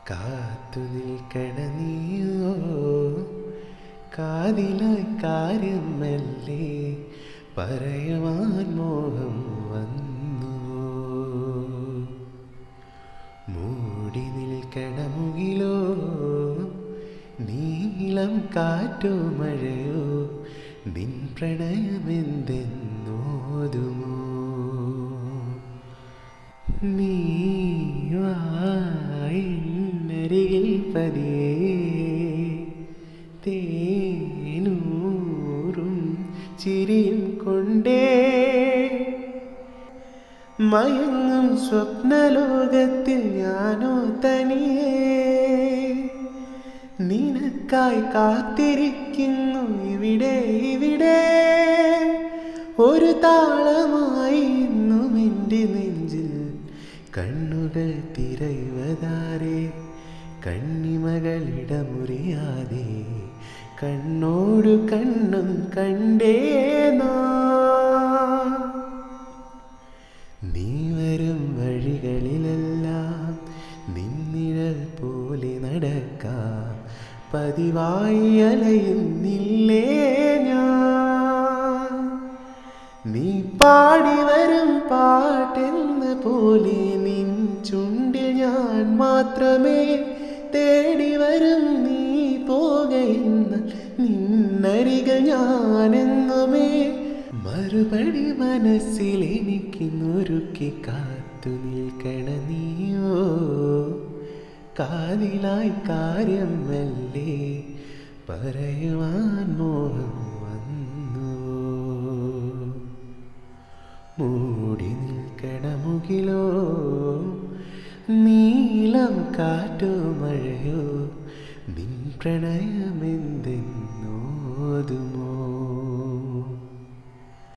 കാത്തു നിൽക്കണ നീയോ കാതിലായി കാര്യം മെല്ലെ പറയുവാൻ മോഹം വന്നു മൂടി നിൽക്കണ മുകിലോ നീളം കാറ്റോ മഴയോ നിൻ പ്രണയമെന്തെന്നോതുമോ നീവായിന്നരികിൽ പതിയേ തേനൂറും ചിരിയും കൊണ്ടേ മയങ്ങും സ്വപ്നലോകത്തിൽ ഞാനോ തനിയേ നിനക്കായി കാത്തിരിക്കുന്നു ഇവിടെ ഇവിടെ ഒരു താളമായി ഇന്നും എൻ്റെ നെഞ്ചിൽ കണ്ണുകൾ തിരയുവതാരെ കണ്ണിമകളിടമുറിയാതെ കണ്ണോടു കണ്ണും കണ്ടേ നാം. നീ വരും വഴികളിലെല്ലാം നിന്നിഴൽ പോലെ നടക്കാം പതിവായി അലയുന്നില്ലേ ഞാൻ നീ പാടി വരും പാട്ടെന്ന പോലെ നിൻ ചുണ്ടിൽ ഞാൻ മാത്രമേ തേടി വരും നീ പോകയെന്ന നിന്നരികൾ ഞാനെന്നുമേ മറുപടി മനസ്സിൽ എനിക്ക് നുറുക്കി കാത്തു നിൽക്കണ നീയോ കാതിലായി കാര്യം മെല്ലെ പറയുവാൻ മോഹം വന്നു മൂടി നിൽക്കണ മുകിലോ നീളം കാറ്റോ മഴയോ നിൻ പ്രണയമെന്തെന്നോതുമോ